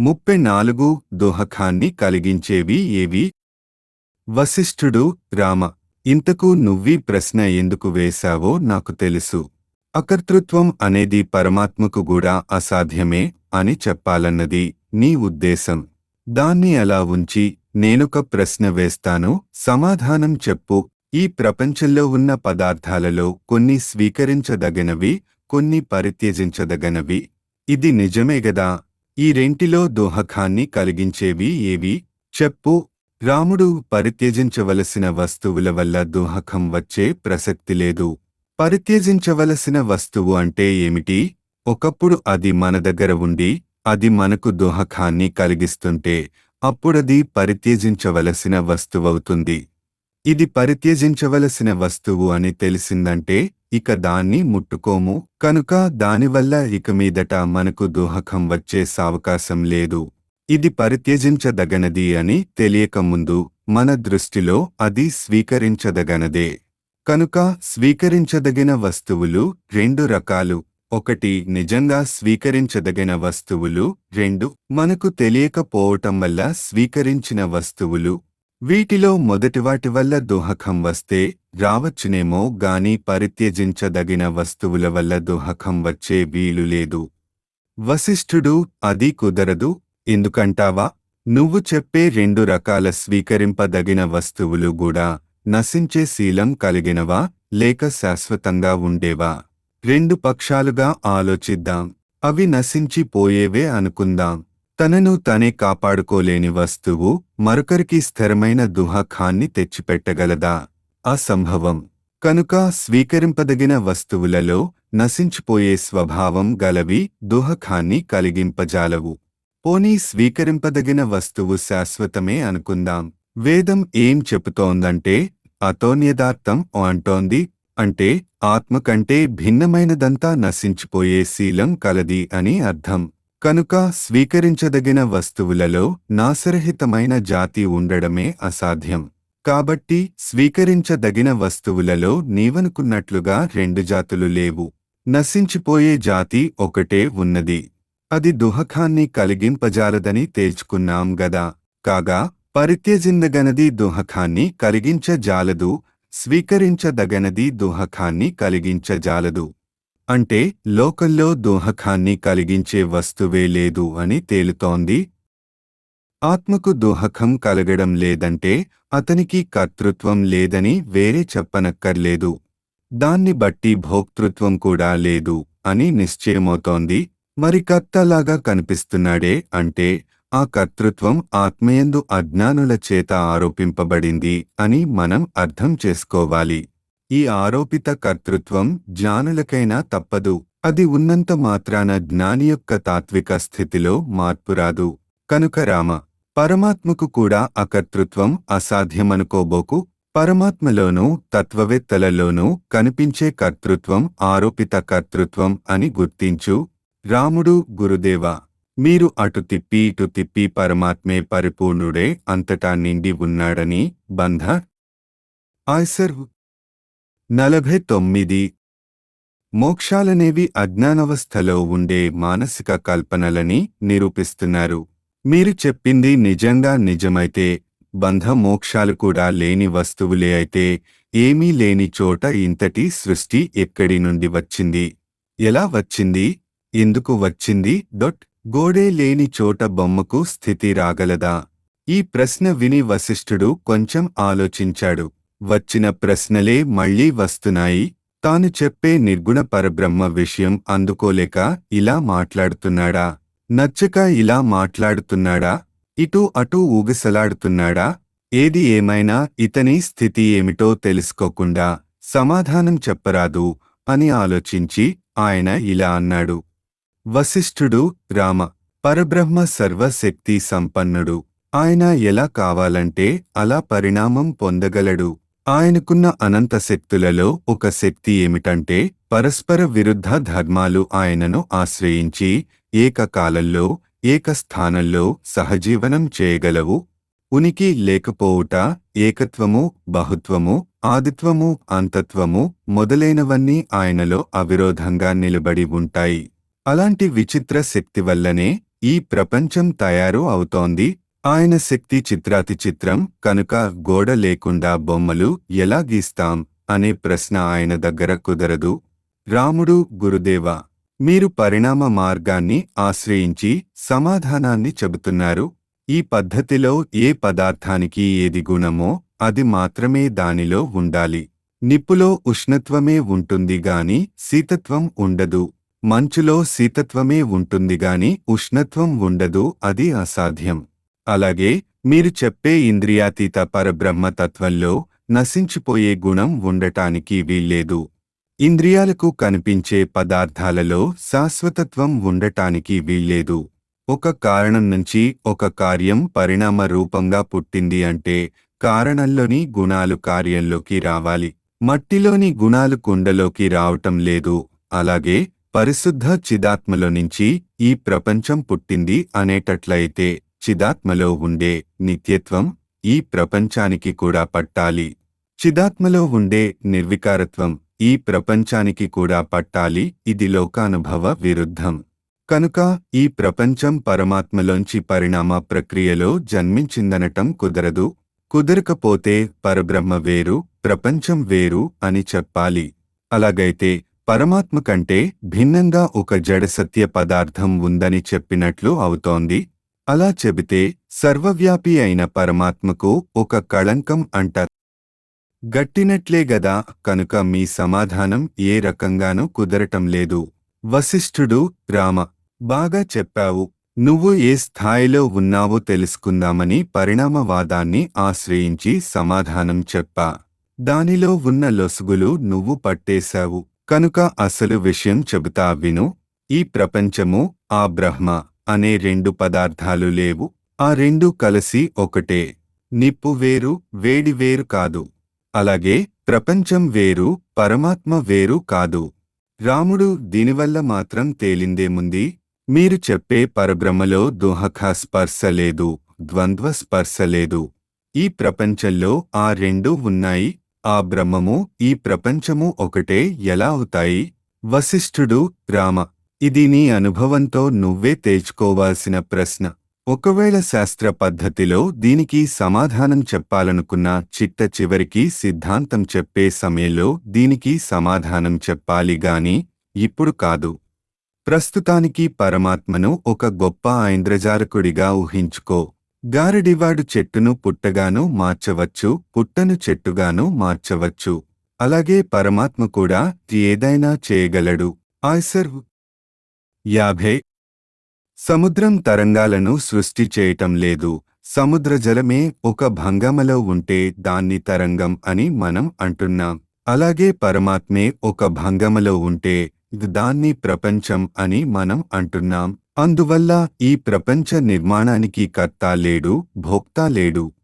ముప్పై నాలుగు దోహకాన్ని కలిగించేవి ఏవి వశిష్ఠుడు రామ ఇంతకు నువ్వీ ప్రశ్న ఎందుకు వేశావో నాకు తెలుసు అకర్తృత్వం అనేది పరమాత్మకు కూడా అసాధ్యమే అని చెప్పాలన్నది నీ ఉద్దేశం దాన్ని అలా ఉంచి నేనొక ప్రశ్న వేస్తాను సమాధానం చెప్పు ఈ ప్రపంచంలో ఉన్న పదార్థాలలో కొన్ని స్వీకరించదగినవి కొన్ని పరిత్యజించదగనవి ఇది నిజమే గదా ఈ రెంటిలో దోహకాన్ని కలిగించేవి ఏవి చెప్పు రాముడు పరిత్యజించవలసిన వస్తువుల వల్ల దోహకం వచ్చే ప్రసక్తి లేదు పరిత్యజించవలసిన వస్తువు అంటే ఏమిటి ఒకప్పుడు అది మన దగ్గర ఉండి అది మనకు దోహకాన్ని కలిగిస్తుంటే అప్పుడది పరిత్యజించవలసిన వస్తువవుతుంది ఇది పరిత్యజించవలసిన వస్తువు అని తెలిసిందంటే ఇక దాన్ని ముట్టుకోము కనుక దానివల్ల ఇక మీదట మనకు దోహకం వచ్చే సావకాశం లేదు ఇది పరిత్యజించదగనది అని తెలియకముందు మన దృష్టిలో అది స్వీకరించదగనదే కనుక స్వీకరించదగిన వస్తువులు రెండు రకాలు ఒకటి నిజంగా స్వీకరించదగిన వస్తువులు రెండు మనకు తెలియకపోవటం వల్ల స్వీకరించిన వస్తువులు వీటిలో మొదటివాటి వల్ల దోహకం వస్తే రావచ్చునేమో గాని పరిత్యజించదగిన వస్తువుల వల్ల దోహకం వచ్చే వీలు లేదు వశిష్ఠుడు అది కుదరదు ఎందుకంటావా నువ్వు చెప్పే రెండు రకాల స్వీకరింపదగిన వస్తువులు కూడా నశించే శీలం కలిగినవా లేక శాశ్వతంగా ఉండేవా రెండు పక్షాలుగా ఆలోచిద్దాం అవి నశించిపోయేవే అనుకుందాం తనను తనే కాపాడుకోలేని వస్తువు మరొకరికి స్థిరమైన దుహఖాన్ని తెచ్చిపెట్టగలదా అసంభవం కనుక స్వీకరింపదగిన వస్తువులలో నశించిపోయే స్వభావం గలవి దుహఖాన్ని కలిగింపజాలవు పోనీ స్వీకరింపదగిన వస్తువు శాశ్వతమే అనుకుందాం వేదం ఏం చెబుతోందంటే అతోన్యదార్థం అంటోంది అంటే ఆత్మ కంటే భిన్నమైనదంతా నశించిపోయే శీలం కలది అని అర్థం కనుక స్వీకరించదగిన వస్తువులలో నాశరహితమైన జాతి ఉండడమే అసాధ్యం కాబట్టి స్వీకరించదగిన వస్తువులలో నీవనుకున్నట్లుగా రెండు జాతులు లేవు నశించిపోయే జాతి ఒకటే ఉన్నది అది దుహకాన్ని కలిగింపజాలదని తేల్చుకున్నాం గదా కాగా పరిత్యజిందగనది దుహకాన్ని కలిగించజాలదు స్వీకరించదగనది దోహకాన్ని కలిగించజాలదు అంటే లోకల్లో దోహకాన్ని కలిగించే వస్తువే లేదు అని తేలుతోంది ఆత్మకు దోహకం కలగడం లేదంటే అతనికి కర్తృత్వం లేదని వేరే చెప్పనక్కర్లేదు దాన్ని బట్టి భోక్తృత్వం కూడా లేదు అని నిశ్చయమవుతోంది మరి కర్తలాగా కనిపిస్తున్నాడే అంటే ఆ కర్తృత్వం ఆత్మయందు అజ్ఞానుల చేత ఆరోపింపబడింది అని మనం అర్థం చేసుకోవాలి ఈ ఆరోపిత కర్తృత్వం జ్ఞానులకైనా తప్పదు అది ఉన్నంత మాత్రాన జ్ఞాని యొక్క తాత్విక స్థితిలో మార్పు రాదు కనుక రామ పరమాత్మకు కూడా అకర్తృత్వం అసాధ్యమనుకోబోకు పరమాత్మలోనూ తత్వవేత్తలలోనూ కనిపించే కర్తృత్వం ఆరోపిత కర్తృత్వం అని గుర్తించు రాముడు గురుదేవా మీరు అటు తిప్పి ఇటు తిప్పి పరమాత్మే పరిపూర్ణుడే అంతటా నిండి ఉన్నాడని బంధ ఆయ్సర్ నలభై తొమ్మిది మోక్షాలనేవి అజ్ఞానవస్థలో ఉండే మానసిక కల్పనలని నిరూపిస్తున్నారు మీరు చెప్పింది నిజంగా నిజమైతే బంధ మోక్షాలు కూడా లేని వస్తువులే అయితే ఏమీ లేని చోట ఇంతటి సృష్టి ఎక్కడి నుండి వచ్చింది ఎలా వచ్చింది ఎందుకు వచ్చింది డొట్ గోడే లేని చోట బొమ్మకు స్థితి రాగలదా ఈ ప్రశ్న విని వశిష్ఠుడు కొంచెం ఆలోచించాడు వచ్చిన ప్రశ్నలే మళ్ళీ వస్తున్నాయి తాను చెప్పే నిర్గుణ పరబ్రహ్మ విషయం అందుకోలేక ఇలా మాట్లాడుతున్నాడా నచ్చక ఇలా మాట్లాడుతున్నాడా ఇటూ అటూ ఊగిసలాడుతున్నాడా ఏది ఏమైనా ఇతని స్థితి ఏమిటో తెలుసుకోకుండా సమాధానం చెప్పరాదు అని ఆలోచించి ఆయన ఇలా అన్నాడు వశిష్ఠుడు రామ పరబ్రహ్మ సర్వశక్తి సంపన్నుడు ఆయన ఎలా కావాలంటే అలా పరిణామం పొందగలడు ఆయనకున్న అనంత శక్తులలో ఒక శక్తి ఏమిటంటే పరస్పర విరుద్ధ ధర్మాలు ఆయనను ఆశ్రయించి ఏకకాలంలో ఏకస్థానంలో సహజీవనం చేయగలవు ఉనికి లేకపోవుట ఏకత్వము బహుత్వము ఆదిత్వము అంతత్వము మొదలైనవన్నీ ఆయనలో అవిరోధంగా నిలబడి ఉంటాయి అలాంటి విచిత్ర శక్తి వల్లనే ఈ ప్రపంచం తయారు అవుతోంది ఆయన శక్తి చిత్రాతి చిత్రం కనుక గోడ లేకుండా బొమ్మలు ఎలా గీస్తాం అనే ప్రశ్న ఆయన దగ్గర కుదరదు రాముడు గురుదేవా మీరు పరిణామ మార్గాన్ని ఆశ్రయించి సమాధానాన్ని చెబుతున్నారు ఈ పద్ధతిలో ఏ పదార్థానికి ఏది గుణమో అది మాత్రమే దానిలో ఉండాలి నిప్పులో ఉష్ణత్వమే ఉంటుంది గాని శీతత్వం ఉండదు మంచులో శీతత్వమే ఉంటుంది గాని ఉష్ణత్వం ఉండదు అది అసాధ్యం అలాగే మీరు చెప్పే ఇంద్రియాతీత పరబ్రహ్మతత్వంలో నశించిపోయే గుణం ఉండటానికి వీల్లేదు ఇంద్రియాలకు కనిపించే పదార్థాలలో శాశ్వతత్వం ఉండటానికి వీల్లేదు ఒక కారణం నుంచి ఒక కార్యం పరిణామ రూపంగా పుట్టింది అంటే కారణంలోని గుణాలు కార్యంలోకి రావాలి మట్టిలోని గుణాలు కుండలోకి రావటం లేదు అలాగే పరిశుద్ధ చిదాత్మలో నుంచి ఈ ప్రపంచం పుట్టింది అనేటట్లయితే చిదాత్మలో ఉండే నిత్యత్వం ఈ ప్రపంచానికి కూడా పట్టాలి చిదాత్మలో ఉండే నిర్వికారత్వం ఈ ప్రపంచానికి కూడా పట్టాలి ఇది లోకానుభవ విరుద్ధం కనుక ఈ ప్రపంచం పరమాత్మలోంచి పరిణామ ప్రక్రియలో జన్మించిందనటం కుదరదు కుదరకపోతే పరబ్రహ్మ వేరు ప్రపంచం వేరు అని చెప్పాలి అలాగైతే పరమాత్మ కంటే భిన్నంగా ఒక జడ సత్య పదార్థం ఉందని చెప్పినట్లు అవుతోంది అలా చెబితే సర్వవ్యాపి అయిన పరమాత్మకు ఒక కళంకం అంటారు గట్టినట్లే గదా కనుక మీ సమాధానం ఏ రకంగానూ కుదరటం లేదు వశిష్ఠుడు రామ బాగా చెప్పావు నువ్వు ఏ స్థాయిలో ఉన్నావో తెలుసుకుందామని పరిణామవాదాన్ని ఆశ్రయించి సమాధానం చెప్పా దానిలో ఉన్న లొసుగులు నువ్వు పట్టేశావు కనుక అసలు విషయం చెబుతా విను ఈ ప్రపంచము ఆ బ్రహ్మ అనే రెండు పదార్థాలు లేవు ఆ రెండు కలిసి ఒకటే నిప్పు వేరు వేడి వేరు కాదు అలాగే ప్రపంచం వేరు పరమాత్మ వేరు కాదు రాముడు దీనివల్ల మాత్రం తేలిందేముంది మీరు చెప్పే పరబ్రహ్మలో దుహఖ స్పర్శ లేదు ద్వంద్వ స్పర్శ లేదు ఈ ప్రపంచంలో ఆ రెండూ ఉన్నాయి ఆ బ్రహ్మము ఈ ప్రపంచము ఒకటే ఎలా అవుతాయి వశిష్ఠుడు రామ ఇది నీ అనుభవంతో నువ్వే తేల్చుకోవాల్సిన ప్రశ్న ఒకవేళ శాస్త్ర పద్ధతిలో దీనికి సమాధానం చెప్పాలనుకున్న చిట్ట చివరికి సిద్ధాంతం చెప్పే సమయంలో దీనికి సమాధానం చెప్పాలి గాని ఇప్పుడు కాదు ప్రస్తుతానికి పరమాత్మను ఒక గొప్ప ఐంద్రజారకుడిగా ఊహించుకో గారడివాడు చెట్టును పుట్టగాను మార్చవచ్చు పుట్టను చెట్టుగాను మార్చవచ్చు అలాగే పరమాత్మ కూడా ఏదైనా చేయగలడు ఆయ్సర్ యాభై సముద్రం తరంగాలను సృష్టి చేయటం లేదు సముద్ర జలమే ఒక భంగమలో ఉంటే దాన్ని తరంగం అని మనం అంటున్నాం అలాగే పరమాత్మే ఒక భంగమలో ఉంటే దాన్ని ప్రపంచం అని మనం అంటున్నాం అందువల్ల ఈ ప్రపంచ నిర్మాణానికి కర్త లేడు భోక్తా లేడు